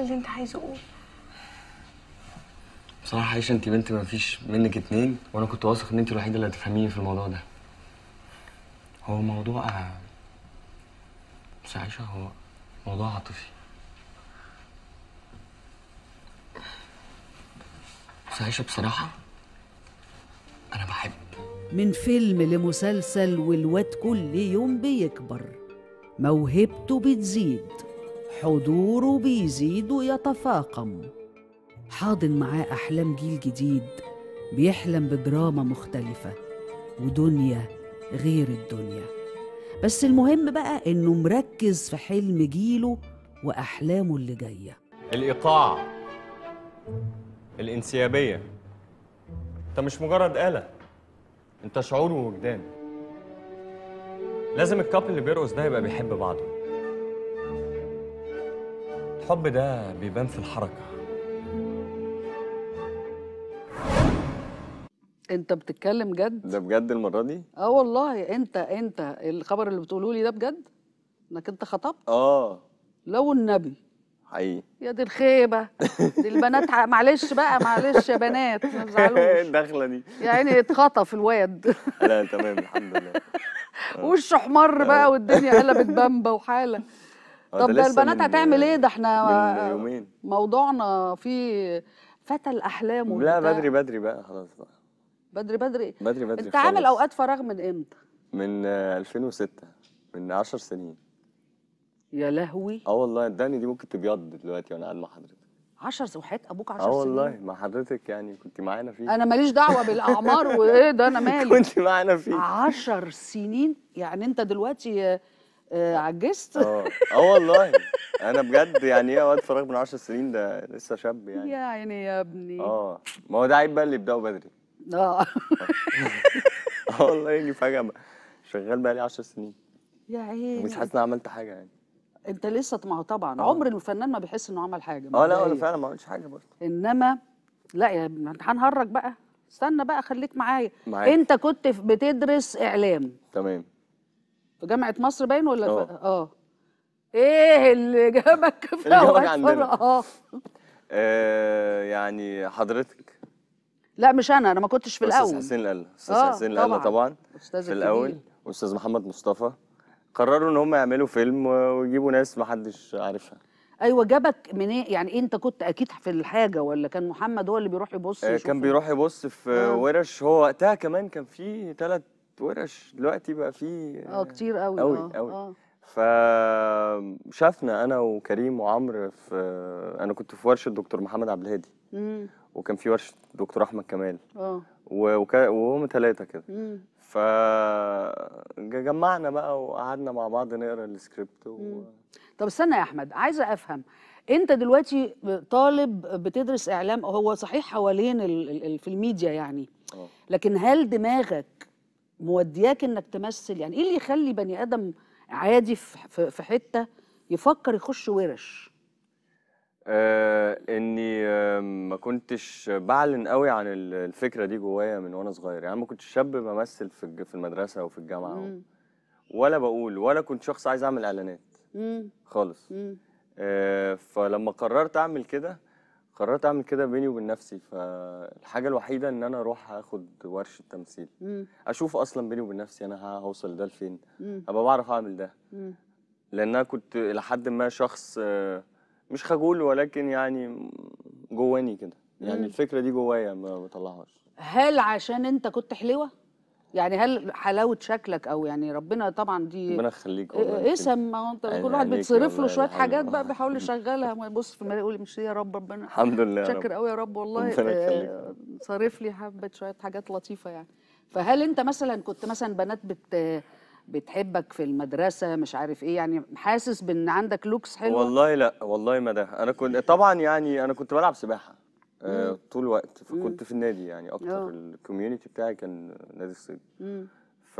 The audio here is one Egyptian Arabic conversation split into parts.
اللي انت عايزه قول بصراحه عايشه انت بنت ما فيش منك اتنين وانا كنت واثق ان انت الوحيده اللي هتفهميني في الموضوع ده هو موضوع بس عايشه هو موضوع عاطفي بس عايشه بصراحه انا بحب من فيلم لمسلسل والواد كل يوم بيكبر موهبته بتزيد حضوره بيزيد ويتفاقم حاضن معاه أحلام جيل جديد بيحلم بدراما مختلفة ودنيا غير الدنيا بس المهم بقى إنه مركز في حلم جيله وأحلامه اللي جايه الإيقاع الانسيابية أنت مش مجرد آلة أنت شعور ووجدان لازم الكابل اللي بيرقص ده يبقى بيحب بعضه الحب ده بيبان في الحركة انت بتتكلم جد ده بجد المرة دي؟ اه والله انت انت الخبر اللي بتقوله لي ده بجد انك انت خطبت آه لو النبي حقيقي يا دي الخيبه دي البنات ح- معلش بقى معلش يا بنات ما تزعلوش الدخلة دي يا عيني اتخطف الواد لا تمام الحمد لله وشه احمر بقى والدنيا قلبت بامبا وحاله آه، طب ده ده لسه البنات من- هتعمل ايه ده من احنا يومين موضوعنا فيه فتى الاحلام لا وبتاع. بدري بدري بقى خلاص بقى بدري بدري بدري بدري انت عامل خالص. اوقات فراغ من امتى من آه، 2006 من 10 سنين يا لهوي اه والله اداني دي ممكن تبيض دلوقتي وانا قاعد مع حضرتك 10 وحياه ابوك 10 اه سنين والله مع حضرتك يعني كنت معانا فيه انا ماليش دعوه بالاعمار وايه ده انا مالي كنت معانا فيه عشر سنين يعني انت دلوقتي آه، آه، عجزت اه اه والله انا بجد يعني ايه اوقات فراغ من 10 سنين ده لسه شاب يعني يا عيني يا ابني اه ما هو ده عيب بقى اللي يبداوا بدري اه اه والله اني فجاه بقى شغال بقى لي 10 سنين يا عيني مش حاسس ان أنا عملت حاجه يعني انت لسه ما هو طبعا آه. عمر الفنان ما بيحس انه عمل حاجه اه لا انا مبدئياً. فعلا ما عملتش حاجه برضه انما لا يا ابني انت هنهرج بقى استنى بقى خليك معايا معاك. انت كنت في- بتدرس اعلام تمام في جامعه مصر باين ولا اه. في- اه ايه اللي جابك في اللي جابك أوقات عندنا. فراغ؟ اه آه يعني حضرتك لا مش انا انا ما كنتش في استاذ الاول حسين القلة استاذ آه، حسين القلة طبعاً. طبعا استاذ في الاول واستاذ محمد مصطفى قرروا ان هم يعملوا فيلم ويجيبوا ناس ما حدش عارفها ايوه جابك منين يعني انت كنت اكيد في الحاجه ولا كان محمد هو اللي بيروح يبص آه، يشوف كان بيروح يبص في آه. ورش هو وقتها كمان كان في ثلاث ورش دلوقتي بقى في اه كتير قوي قوي اه قوي اه فشافنا انا وكريم وعمرو في انا كنت في ورشه دكتور محمد عبد الهادي مم، وكان في ورشه دكتور احمد كمال اه و- وكا- وهم ثلاثه كده مم. فجمعنا بقى وقعدنا مع بعض نقرا السكريبت و... طب استنى يا احمد عايزه افهم انت دلوقتي طالب بتدرس اعلام هو صحيح حوالين ال- ال- ال- في الميديا يعني آه. لكن هل دماغك مودياك انك تمثل يعني ايه اللي يخلي بني ادم عادي في في- في حته يفكر يخش ورش آه اني آه ما كنتش بعلن قوي عن ال- الفكره دي جوايا من وانا صغير يعني ما كنتش شاب بمثل في الج- في المدرسه او في الجامعه أو مم. ولا بقول ولا كنت شخص عايز اعمل اعلانات مم. خالص مم. آه فلما قررت اعمل كده قررت اعمل كده بيني وبين نفسي فالحاجه الوحيده ان انا اروح اخد ورشه تمثيل مم. اشوف اصلا بيني وبين نفسي انا هوصل لده لفين مم. ابقى بعرف اعمل ده مم. لان انا كنت الى حد ما شخص آه، مش خجول ولكن يعني جواني كده يعني مم. الفكره دي جوايا ما بطلعهاش هل عشان انت كنت حلوه يعني هل حلاوه شكلك او يعني ربنا طبعا دي ربنا يخليك والله إيه اسم ما هو انت عيني كل واحد عليك بيتصرف له والله شويه يا حلوة. حاجات بقى بيحاول يشغلها ما يبص في المرايه يقول مش يا رب ربنا الحمد لله يا شاكر رب قوي يا رب والله ربنا يخليك. آه، صارف لي حبه شويه حاجات لطيفه يعني فهل انت مثلا كنت مثلا بنات بت بتحبك في المدرسه مش عارف ايه يعني حاسس بان عندك لوكس حلو والله لا والله ما ده انا كنت طبعا يعني انا كنت بلعب سباحه آه، مم. طول الوقت فكنت في النادي يعني آه. اكتر الكوميونتي بتاعي كان نادي الصيد مم. ف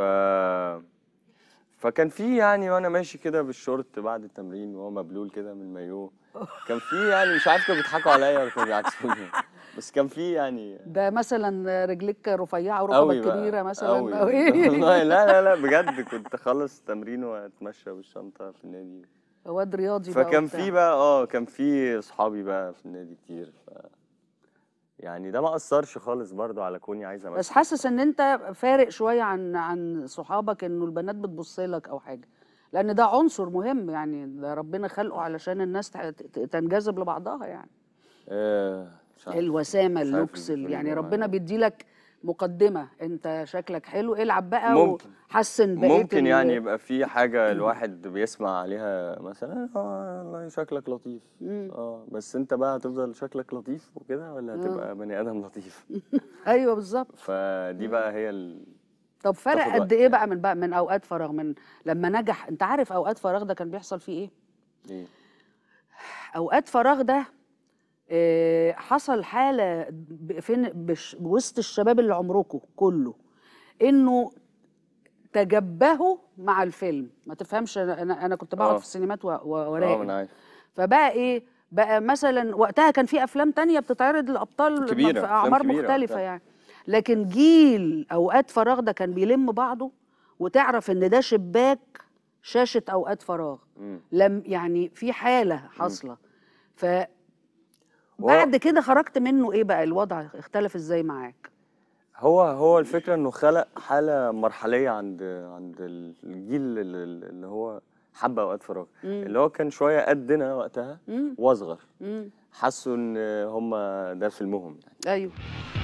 فكان في يعني وانا ماشي كده بالشورت بعد التمرين وهو مبلول كده من المايوه كان في يعني مش عارف كانوا بيضحكوا عليا ولا كانوا بيعكسوني بس كان في يعني ده مثلا رجليك رفيعه قوي وركبك بقى كبيره مثلا قوي او ايه والله لا لا لا بجد كنت اخلص التمرين واتمشى بالشنطه في النادي واد رياضي بقى فكان وبتاع. في بقى اه كان في اصحابي بقى في النادي كتير ف يعني ده ما اثرش خالص برضو على كوني عايز امثل بس حاسس ان انت فارق شويه عن عن صحابك انه البنات بتبص لك او حاجه لان ده عنصر مهم يعني ده ربنا خلقه علشان الناس ت- ت- تنجذب لبعضها يعني آه مش عارف. الوسامه مش عارف اللوكس اللي ال- يعني بيقولوا ربنا معايا. بيديلك مقدمه انت شكلك حلو العب بقى ممكن. وحسن بقيه ممكن ال- يعني يبقى في حاجة الواحد بيسمع عليها مثلا اه والله شكلك لطيف اه بس انت بقى هتفضل شكلك لطيف وكده ولا هتبقى بني ادم لطيف ايوه بالظبط فدي بقى هي ال... طب فرق تاخد قد وقت ايه يعني. بقى من بقى من اوقات فراغ من لما نجح انت عارف اوقات فراغ ده كان بيحصل فيه ايه ايه اوقات فراغ ده آه، حصل حاله ب- فين بش- بوسط الشباب اللي عمركم كله انه تجبهوا مع الفيلم ما تفهمش انا انا أنا كنت بقعد آه. في السينمات و- و- اه وراقب انا عارف فبقى ايه بقى مثلا وقتها كان في افلام تانية بتتعرض للابطال كبيرة، في أفلام اعمار كبيرة مختلفه وقتها. يعني لكن جيل اوقات فراغ ده كان بيلم بعضه وتعرف ان ده شباك شاشه اوقات فراغ مم. لم يعني في حاله حاصله ف بعد كده خرجت منه ايه بقى الوضع اختلف ازاي معاك هو هو الفكرة انه خلق حالة مرحلية عند عند الجيل اللي اللي هو حب اوقات فراغ اللي هو كان شوية قدنا وقتها مم. واصغر مم. حسوا ان هم ده فيلمهم يعني ايوه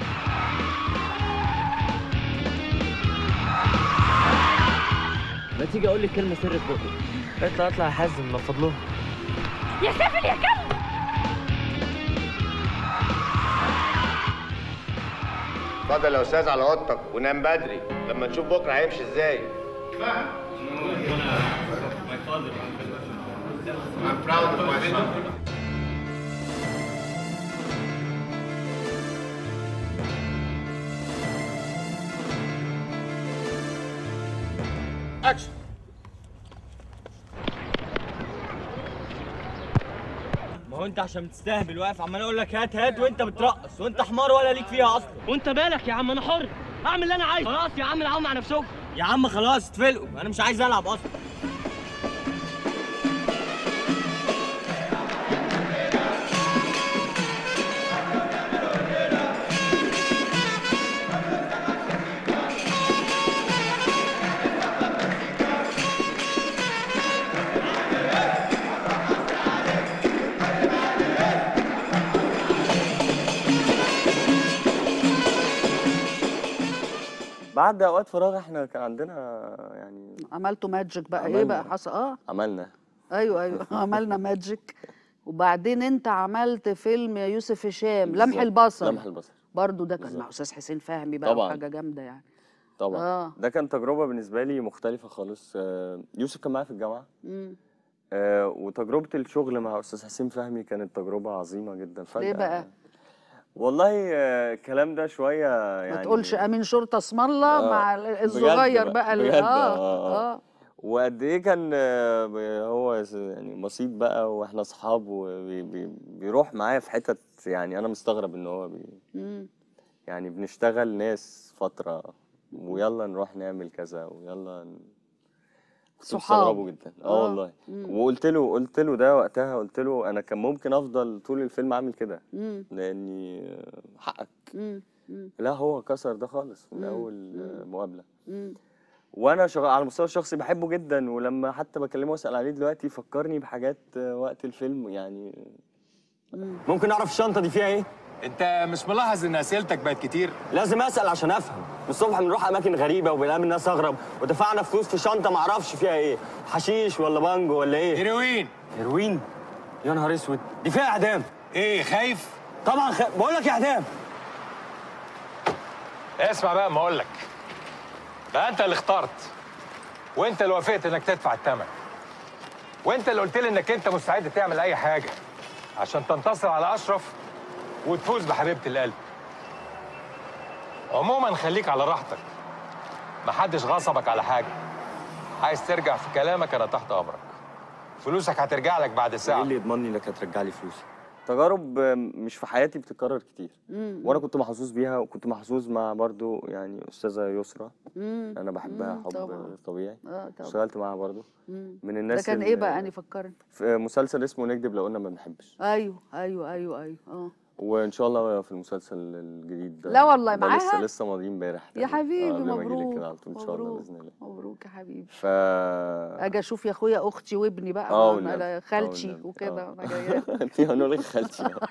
ما تيجي اقول لك كلمه سر في بقي اطلع اطلع يا حازم من فضلهم يا سافل يا كلب اتفضل يا استاذ على اوضتك ونام بدري لما نشوف بكره هيمشي ازاي اكشن ما هو انت عشان بتستهبل واقف عمال اقول لك هات هات وانت بترقص وانت حمار ولا ليك فيها اصلا وانت مالك يا عم انا حر اعمل اللي انا عايزه خلاص يا عم العبوا مع نفسكم يا عم خلاص اتفلقوا انا مش عايز العب اصلا بعد اوقات فراغ احنا كان عندنا يعني عملتوا ماجيك بقى ايه عملنا. بقى حصل اه عملنا ايوه ايوه عملنا ماجيك وبعدين انت عملت فيلم يا يوسف هشام لمح بالظبط. البصر لمح البصر برضو ده كان بالظبط. مع استاذ حسين فهمي بقى طبعاً. وحاجه جامده يعني طبعا آه. ده كان تجربه بالنسبه لي مختلفه خالص آه، يوسف كان معايا في الجامعه مم. آه، وتجربه الشغل مع استاذ حسين فهمي كانت تجربه عظيمه جدا فجاه ليه بقى؟ والله آه، الكلام ده شويه يعني ما تقولش امين شرطه اسم الله آه، مع ال- بجد الصغير بقى، بقى ال- بجد، اه آه، اه وقد ايه كان آه، ب- هو س- يعني بسيط بقى واحنا اصحاب وبيروح معايا في حتت يعني انا مستغرب ان هو بي مم. يعني بنشتغل ناس فتره ويلا نروح نعمل كذا ويلا ن... كنت صحاب. مستغربه جدا اه آه. والله مم. وقلت له قلت له ده وقتها قلت له انا كان ممكن افضل طول الفيلم اعمل كده مم. لاني آه، حقك مم. مم. لا هو كسر ده خالص من مم. اول آه، مقابله مم. وانا شغال على المستوى الشخصي بحبه جدا ولما حتى بكلمه واسال عليه دلوقتي فكرني بحاجات آه، وقت الفيلم يعني ممكن اعرف الشنطه دي فيها ايه انت مش ملاحظ ان اسئلتك بقت كتير لازم اسال عشان افهم من الصبح بنروح اماكن غريبه وبنقابل ناس اغرب ودفعنا فلوس في شنطه ما اعرفش فيها ايه حشيش ولا بانجو ولا ايه هيروين هيروين يا نهار اسود دي فيها اعدام ايه خايف طبعا خ... بقول لك اعدام اسمع بقى ما اقول لك بقى انت اللي اخترت وانت اللي وافقت انك تدفع الثمن وانت اللي قلت لي انك انت مستعد تعمل اي حاجه عشان تنتصر على اشرف وتفوز بحبيبه القلب عموما خليك على راحتك محدش غصبك على حاجه عايز ترجع في كلامك انا تحت امرك فلوسك هترجع لك بعد ايه ساعه اللي يضمنني انك هترجع لي فلوسي تجارب مش في حياتي بتتكرر كتير مم. وانا كنت محظوظ بيها وكنت محظوظ مع برضو يعني استاذه يسرا مم. انا بحبها مم، حب طبعا. طبيعي اه طبعا اشتغلت معاها برضو مم. من ده الناس كان ايه اللي- بقى اني فكرني في مسلسل اسمه نكذب لو قلنا ما بنحبش ايوه ايوه ايوه ايوه اه وان شاء الله في المسلسل الجديد ده لا والله ده معاها؟ لسه لسه ماضيين امبارح يا تقريباً. حبيبي آه، قبل ما أجيلك مبروك كده على طول ان شاء الله مبروك باذن الله مبروك يا حبيبي ف اجي اشوف يا اخويا اختي وابني بقى اه ما والنبي، انا اه خالتي والنبي، وكده اه. انا جايه انت هنقول لك خالتي اه.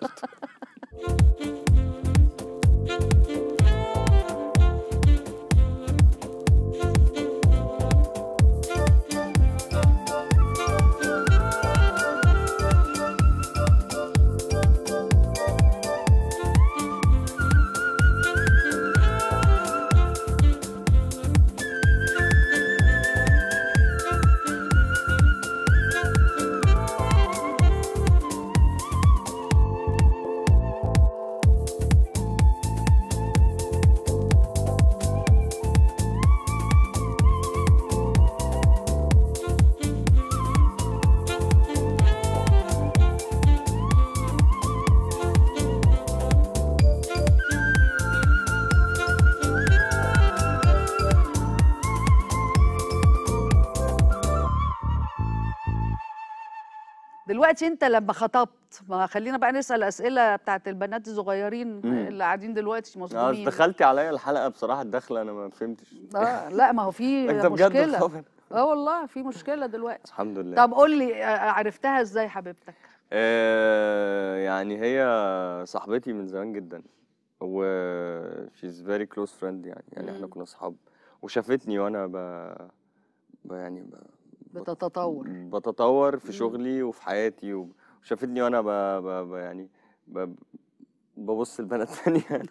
دلوقتي انت لما خطبت ما خلينا بقى نسال اسئله بتاعت البنات الصغيرين مم. اللي قاعدين دلوقتي اه مصدومين دخلتي عليا الحلقه بصراحه الدخله انا ما فهمتش اه لا ما هو في انت بجد مشكله الخبر اه والله في مشكله دلوقتي الحمد لله طب قول لي آه، عرفتها ازاي حبيبتك آه يعني هي صاحبتي من زمان جدا و she's very close friend يعني يعني احنا مم. كنا اصحاب وشافتني وانا ب... ب... يعني ب... بتتطور بتطور في مم. شغلي وفي حياتي و- وشافتني وانا ب... ب... ب... يعني ب... ببص لبنات تانية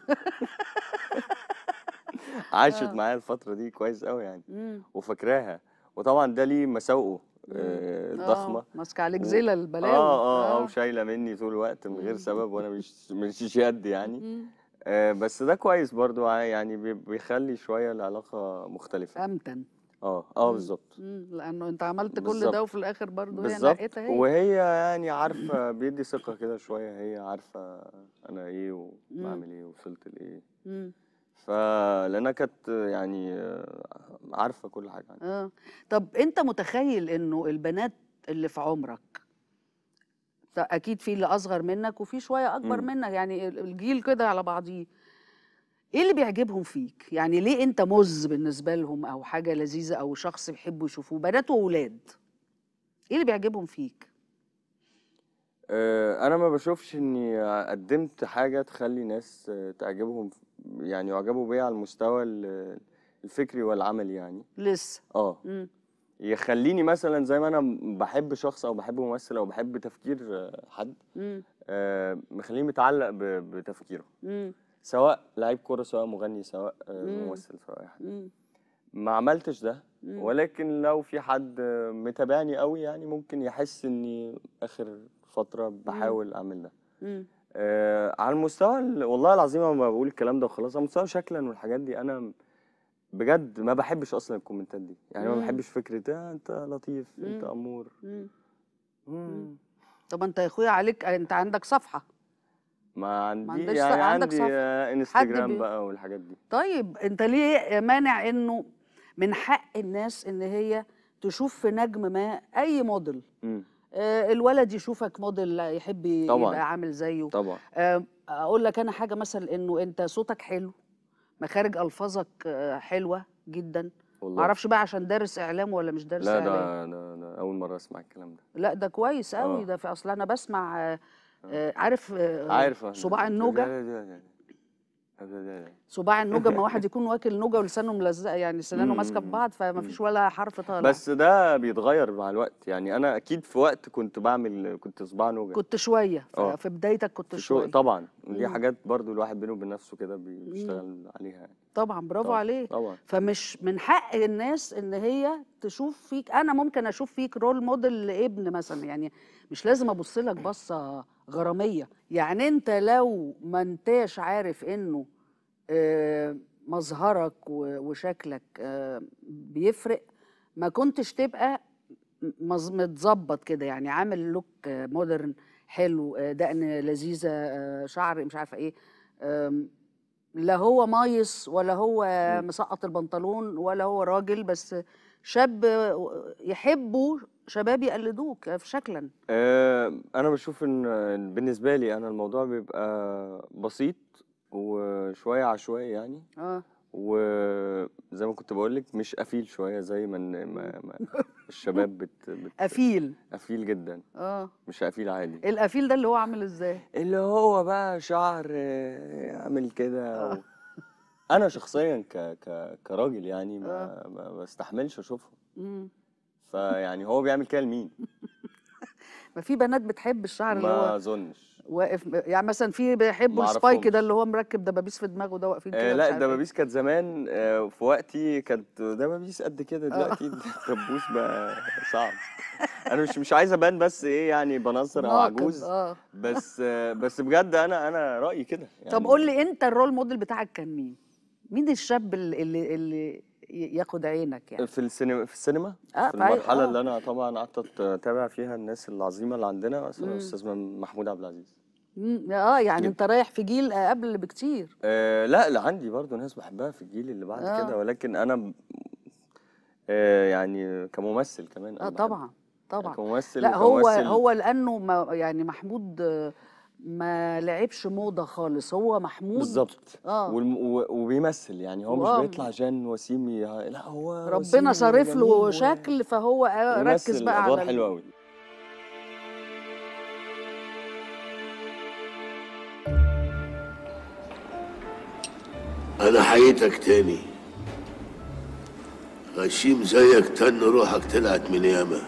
عاشت آه. معايا الفترة دي كويس قوي يعني مم. وفاكراها وطبعا ده ليه مساوئه آه، الضخمة اه ماسكه عليك و- زله البلاوي اه اه اه وشايله مني طول الوقت من غير مم. سبب وانا مش مش يد يعني مم. آه بس ده كويس برضو ع- يعني بي- بيخلي شويه العلاقه مختلفه امتن اه اه مم. بالظبط مم. لانه انت عملت كل بالظبط. ده وفي الاخر برضه هي بالظبط نقيتها هي وهي يعني عارفه بيدي ثقه كده شويه هي عارفه انا ايه مم. وبعمل ايه وصلت لايه مم. فلانها كانت يعني آه، عارفه كل حاجه عني اه طب انت متخيل انه البنات اللي في عمرك ط- اكيد في اللي اصغر منك وفي شويه اكبر مم. منك يعني ال- الجيل كده على بعضيه ايه اللي بيعجبهم فيك يعني ليه انت مز بالنسبه لهم او حاجه لذيذه او شخص بيحبوا يشوفوه بنات واولاد ايه اللي بيعجبهم فيك آه، انا ما بشوفش اني قدمت حاجه تخلي ناس آه، تعجبهم يعني يعجبوا بيا على المستوى ال- الفكري والعملي يعني لسه اه مم. يخليني مثلا زي ما انا م- بحب شخص او بحب ممثل او بحب تفكير آه، حد مم. آه، مخليني متعلق ب- بتفكيره مم. سواء لعيب كوره سواء مغني سواء آه، مم. ممثل سواء أي حد مم. ما عملتش ده مم. ولكن لو في حد آه، متابعني قوي يعني ممكن يحس اني اخر فتره بحاول اعمل ده مم. آه على المستوى ال- والله العظيم لما بقول الكلام ده وخلاص على المستوى شكلا والحاجات دي انا بجد ما بحبش اصلا الكومنتات دي يعني ما مم. بحبش فكره آه انت لطيف انت مم. امور مم. مم. طب انت يا اخويا عليك انت عندك صفحه ما عندي عندكش- يعني عندك عندي صفحة. آه حد انستجرام بي- بقى والحاجات دي طيب انت ليه مانع انه من حق الناس ان هي تشوف في نجم ما اي موديل مم. آه الولد يشوفك موديل يحب طبعاً. يبقى عامل زيه طبعا آه اقول لك انا حاجه مثلا انه انت صوتك حلو مخارج الفاظك آه حلوه جدا والله معرفش بقى عشان دارس اعلام ولا مش دارس لا اعلام ده, ده, ده اول مره اسمع الكلام ده لا ده كويس قوي آه. ده في اصل انا بسمع آه آه عارف آه عارف أنا. صباع النوجه لا- لا- لا- لا- لا- لا- لا. صباع النوجه ما واحد يكون واكل نوجه ولسانه ملزقه يعني سنانه مم، ماسكه في مم، بعض فما فيش ولا حرف طالع بس ده بيتغير مع الوقت يعني انا اكيد في وقت كنت بعمل كنت صباع نوجه كنت شويه ف- آه. في بدايتك كنت في شغل شويه طبعا ودي مم. حاجات برضو الواحد بينه وبين نفسه كده بي- بيشتغل عليها يعني طبعا برافو طبعا عليك طبعا فمش من حق الناس ان هي تشوف فيك انا ممكن اشوف فيك رول موديل لابن مثلا يعني مش لازم ابص لك بصه غراميه يعني انت لو ما انتاش عارف انه آه، مظهرك و- وشكلك آه، بيفرق ما كنتش تبقى مز- متظبط كده يعني عامل لوك مودرن حلو آه، دقن لذيذه آه، شعر مش عارفه ايه آم، لا هو مايص ولا هو مسقط البنطلون ولا هو راجل بس شاب آه، يحبوا شباب يقلدوك في شكلا آه، انا بشوف ان إن بالنسبه لي انا الموضوع بيبقى بسيط وشويه عشوائي يعني اه وزي ما كنت بقول لك مش قفيل شويه زي ما ما ما الشباب بت, بت قفيل قفيل جدا اه مش قفيل عادي القفيل ده اللي هو عامل ازاي اللي هو بقى شعر آه، يعمل كده و... انا شخصيا ك... ك... كراجل يعني ما, ما بستحملش اشوفه مم. فيعني هو بيعمل كده لمين ما في بنات بتحب الشعر اللي ما هو اظنش واقف يعني مثلا في بيحبوا ما السبايك أعرفهمش. ده اللي هو مركب دبابيس في دماغه ده واقفين كده آه مش لا عارف إيه. الدبابيس كانت زمان آه في وقتي كانت دبابيس قد كده آه. دلوقتي الدبوس بقى صعب انا مش مش عايز ابان بس ايه يعني بنظر او ناقد، عجوز اه بس آه بس بجد انا انا رايي كده يعني طب قول لي انت الرول موديل بتاعك كان مين؟ مين الشاب اللي اللي, اللي ي- ياخد عينك يعني؟ في السينما في السينما آه، في في أي- المرحله آه. اللي انا طبعا قعدت اتابع فيها الناس العظيمه اللي عندنا مثلا مم. الاستاذ محمود عبد العزيز مم، اه يعني جدا. انت رايح في جيل قبل بكتير آه لا لا عندي برضو ناس بحبها في الجيل اللي بعد آه. كده ولكن انا ب- آه يعني كممثل كمان اه أنا بحب. طبعا طبعا كممثل لا هو وكممثل هو لانه ما يعني محمود آه، ما لعبش موضه خالص هو محمود بالظبط اه والم... و- وبيمثل يعني هو وآه. مش بيطلع جان وسيم ي... لا هو ربنا وسيم صارف وجميل له و- شكل فهو آه، ركز بيمثل بقى ادوار على ال- حلوه قوي أنا حييتك تاني غشيم زيك تن روحك طلعت من ياما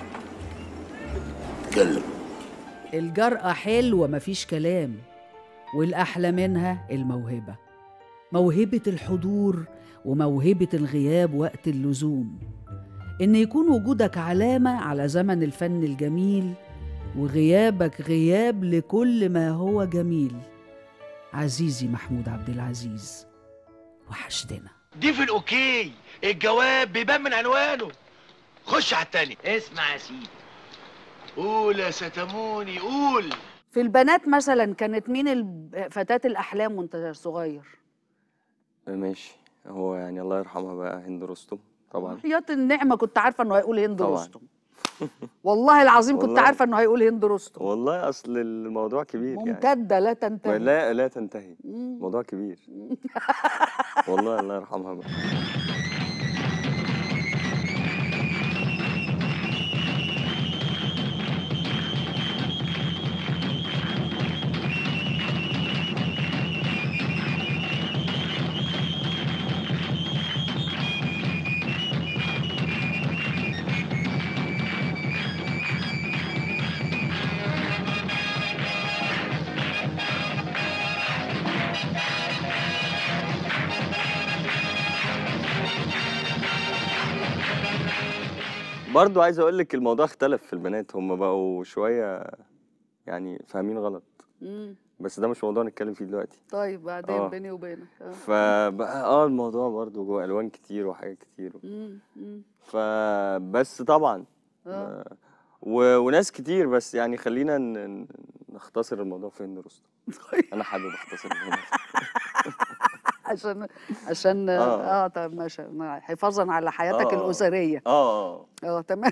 اتكلم الجرأة حلوة مفيش كلام والأحلى منها الموهبة موهبة الحضور وموهبة الغياب وقت اللزوم إن يكون وجودك علامة على زمن الفن الجميل وغيابك غياب لكل ما هو جميل عزيزي محمود عبد العزيز وحشتنا دي في الاوكي الجواب بيبان من عنوانه خش على التاني اسمع يا سيدي قول يا ستموني قول في البنات مثلا كانت مين الب- فتاة الأحلام وأنت صغير؟ ماشي هو يعني الله يرحمها بقى هند رستم طبعا حياة النعمة كنت عارفة إنه هيقول هند طبعا. رستم والله العظيم كنت والله. عارفة إنه هيقول هند رستم والله اصل الموضوع كبير يعني ممتدة لا تنتهي لا لا تنتهي مم. موضوع كبير والله الله يرحمها بقى برضو عايز اقول لك الموضوع اختلف في البنات هم بقوا شويه يعني فاهمين غلط مم. بس ده مش موضوع نتكلم فيه دلوقتي طيب بعدين آه. بيني وبينك آه. فبقى اه الموضوع برضو جوه الوان كتير وحاجات كتير مم. مم. فبس طبعا آه. آه، و... وناس كتير بس يعني خلينا ن... ن- نختصر الموضوع في هند رستم انا حابب اختصر الموضوع عشان عشان اه, آه. آه طب ماشي حفاظا على حياتك آه. الأسرية اه اه اه تمام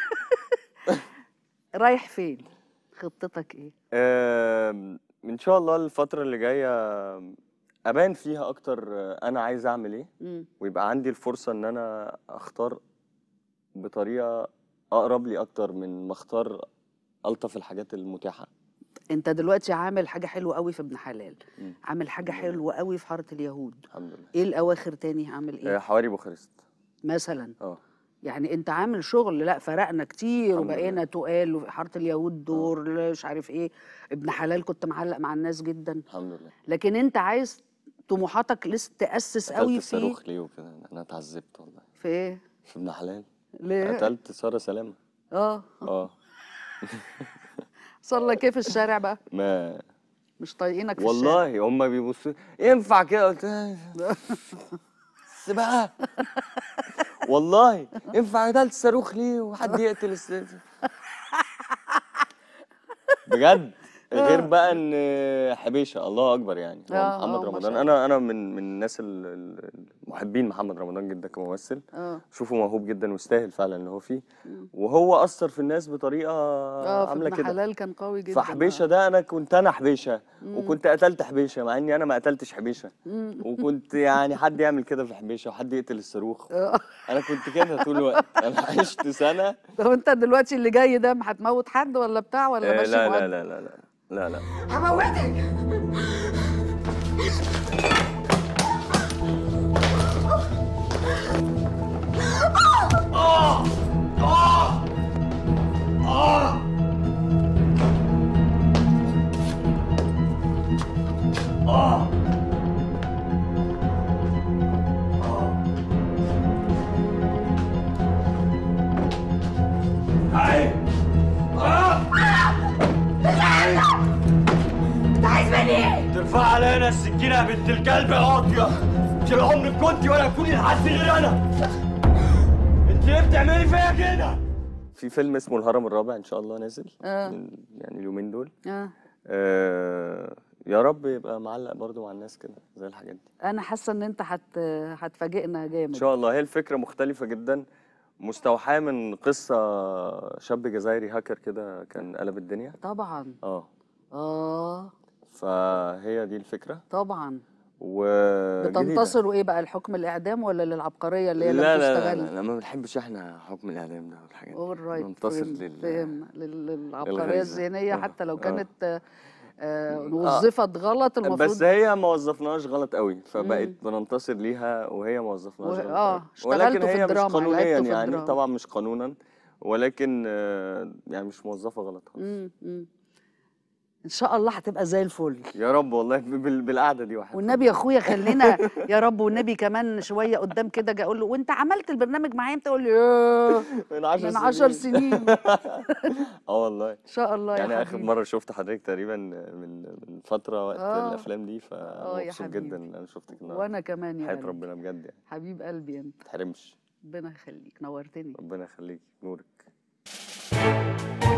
رايح فين؟ خطتك ايه؟ آم، ان شاء الله الفتره اللي جايه ابان فيها اكتر آه، انا عايز اعمل ايه مم. ويبقى عندي الفرصه ان انا اختار بطريقه اقرب لي اكتر من ما اختار الطف الحاجات المتاحه انت دلوقتي عامل حاجة حلوة قوي في ابن حلال مم. عامل حاجة حلوة قوي في حارة اليهود الحمد لله ايه الأواخر تاني عامل آه، ايه؟ حواري بوخارست مثلا اه يعني انت عامل شغل لا فرقنا كتير الحمد وبقينا تقال وفي حاره اليهود دور مش عارف ايه ابن حلال كنت معلق مع الناس جدا الحمد لله لكن انت عايز طموحاتك لسه تاسس قتلت قوي في الصاروخ ليه وكده انا اتعذبت والله في ايه في ابن حلال ليه قتلت ساره سلامه اه اه صار لك ايه في الشارع بقى ما مش طايقينك في الشارع والله هم بيبصوا ينفع كده قلت بس بقى والله ينفع قتلت الصاروخ ليه وحد يقتل الس... بجد بجد غير بقى ان حبيشه الله اكبر يعني هو آه، آه، محمد ما رمضان شاء انا انا من من الناس ال- ال- المحبين محمد رمضان جدا كممثل اه شوفه موهوب جدا ويستاهل فعلا اللي هو فيه وهو اثر في الناس بطريقه اه في عامله ابن كده حلال كان قوي جدا فحبيشه ده انا كنت انا حبيشه وكنت قتلت حبيشه مع اني انا ما قتلتش حبيشه وكنت يعني حد يعمل كده في حبيشه وحد يقتل الصاروخ آه. انا كنت كده طول الوقت انا عشت سنه طب انت دلوقتي اللي جاي ده هتموت حد ولا بتاع ولا آه، ماشي لا لا مؤدب؟ لا لا لا لا لا هموتك انت عايز مني ايه؟ ترفع علينا السكينه يا بنت الكلب يا قاضيه انت لا عمرك كنت ولا تكوني لحد غير انا انت ليه بتعملي فيا كده في فيلم اسمه الهرم الرابع ان شاء الله نازل آه. من- يعني اليومين دول اه آه يا رب يبقى معلق برضو مع الناس كده زي الحاجات دي انا حاسه ان انت هت هتفاجئنا ان جامد شاء الله هي الفكره مختلفه جدا مستوحاه من قصه شاب جزائري هاكر كده كان قلب الدنيا طبعا اه اه فهي دي الفكره طبعا و بتنتصروا ايه بقى الحكم الاعدام ولا للعبقريه اللي هي لا لم لا, لا, تستغل لا, لا ما بنحبش احنا حكم الاعدام ده والحاجات دي اورايت ننتصر لل فهمنا لل- للعبقريه للغريزة. الذهنيه آه، حتى لو آه. كانت آه، آه، وظفت غلط المفروض بس هي ما وظفناهاش غلط قوي فبقت بننتصر ليها وهي ما وظفناهاش وه- غلط آه، قوي. اشتغلتوا ولكن في هي مش الدراما، قانونيا لعبتوا في يعني الدراما. طبعا مش قانونا ولكن آه، يعني مش موظفه غلط خالص مم، مم. ان شاء الله هتبقى زي الفل يا رب والله بال- بالقعده دي واحد والنبي يا اخويا خلينا يا رب والنبي كمان شويه قدام كده اجي اقول له وانت عملت البرنامج معايا امتى يقول لي "ياه، من 10 من 10 سنين اه والله ان شاء الله يا يعني اخر حبيبي. مره شفت حضرتك تقريبا من من فتره وقت آه. الافلام دي آه يا فمبسوط حبيبي. جدا ان انا شفتك النهارده وانا كمان يا حياة قلبي. ربنا بجد يعني حبيب قلبي انت ما تحرمش ربنا يخليك نورتني ربنا يخليك نورك